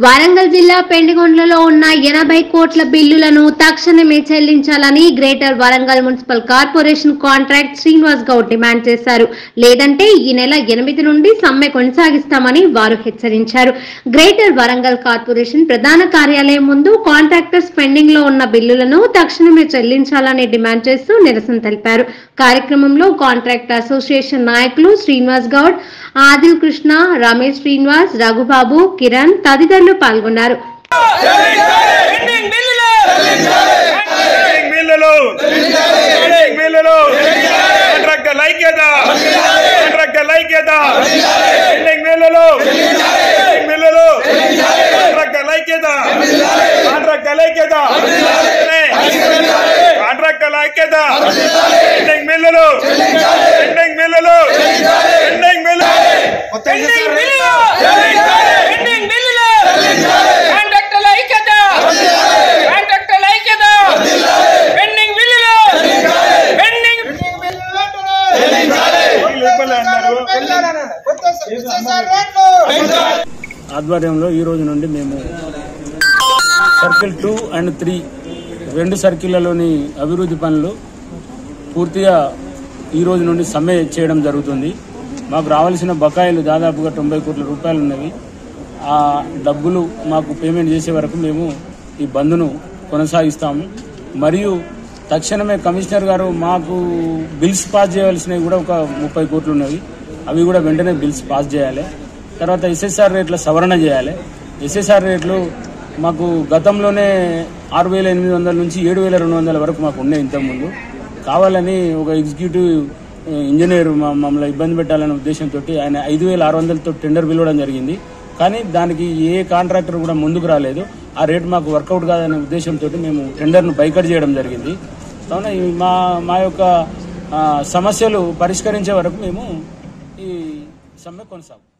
వరంగల్ జిల్లా పెండిగొండ్లలో ఉన్న ఎనభై కోట్ల బిల్లులను తక్షణమే చెల్లించాలని greater Warangal municipal corporation contract Srinivas Goud demand చేశారు లేదంటే ఈ నెల ఎనిమిది నుండి సమ్మె కొనసాగిస్తామని వారు హెచ్చరించారు గ్రేటర్ వరంగల్ కార్పొరేషన్ ప్రధాన కార్యాలయం ముందు కాంట్రాక్టర్స్ పెండింగ్ లో ఉన్న బిల్లులను తక్షణమే చెల్లించాలని డిమాండ్ చేస్తూ నిరసన తెలిపారు కార్యక్రమంలో కాంట్రాక్ట్ అసోసియేషన్ నాయకులు శ్రీనివాస్ గౌడ్ ఆదిల్ కృష్ణ రమేష్ శ్రీనివాస్ రఘుబాబు కిరణ్ తదితరులు పాల్గొన్నారు పెండింగ్ బిల్లులు పెండింగ్ బిల్లులు పెండింగ్ బిల్లులు కాంట్రాక్టర్ ఐక్యత కాంట్రాక్టర్ ఐక్యత పెండింగ్ బిల్లులు పెండింగ్ బిల్లులు కాంట్రాక్టర్ ఐక్యత కాంట్రాక్టర్ ఐక్యత కాంట్రాక్టర్ ఐక్యత పెండింగ్ బిల్లులు పెండింగ్ బిల్లులు పెండింగ్ బిల్లులు పెండింగ్ బిల్లులు పెండింగ్ బిల్లులు కాంట్రాక్టర్ల ఐక్యత కాంట్రాక్టర్ల ఐక్యత పెండింగ్ బిల్లులు పెండింగ్ వీళ్ళు ఇబ్బంది అన్నారు ఆధ్వర్యంలో ఈ రోజు నుండి మేము సర్కిల్ టూ అండ్ త్రీ రెండు సర్కిళ్లలోని అభివృద్ధి పనులు పూర్తిగా ఈ రోజు నుండి సమ్మె చేయడం జరుగుతుంది మాకు రావాల్సిన బకాయిలు దాదాపుగా తొంభై కోట్ల రూపాయలు ఉన్నవి ఆ డబ్బులు మాకు పేమెంట్ చేసే వరకు మేము ఈ బంద్ను కొనసాగిస్తాము మరియు తక్షణమే కమిషనర్ గారు మాకు బిల్స్ పాస్ చేయవలసినవి కూడా ఒక ముప్పై కోట్లు ఉన్నవి అవి కూడా వెంటనే బిల్స్ పాస్ చేయాలి తర్వాత ఎస్ఎస్ఆర్ రేట్ల సవరణ చేయాలి ఎస్ఎస్ఆర్ రేట్లు మాకు గతంలోనే ఆరు వేల ఎనిమిది వందల నుంచి ఏడు వేల రెండు వందల వరకు మాకు ఉన్నాయి ఇంతకుముందు కావాలని ఒక ఎగ్జిక్యూటివ్ ఆ, ఇంజనీర్ మా- మమ్మల్ని ఇబ్బంది పెట్టాలనే ఉద్దేశంతో ఆయన ఐదు వేల ఆరు వందలతో టెండర్ పిలవడం జరిగింది కానీ దానికి ఏ కాంట్రాక్టర్ కూడా ముందుకు రాలేదు ఆ రేట్ మాకు వర్కౌట్ కాదనే ఉద్దేశంతో మేము టెండర్ను బైకట్ చేయడం జరిగింది కావున ఈ మా మా యొక్క ఆ, సమస్యలు పరిష్కరించే వరకు మేము ఈ సమ్మె కొనసాగు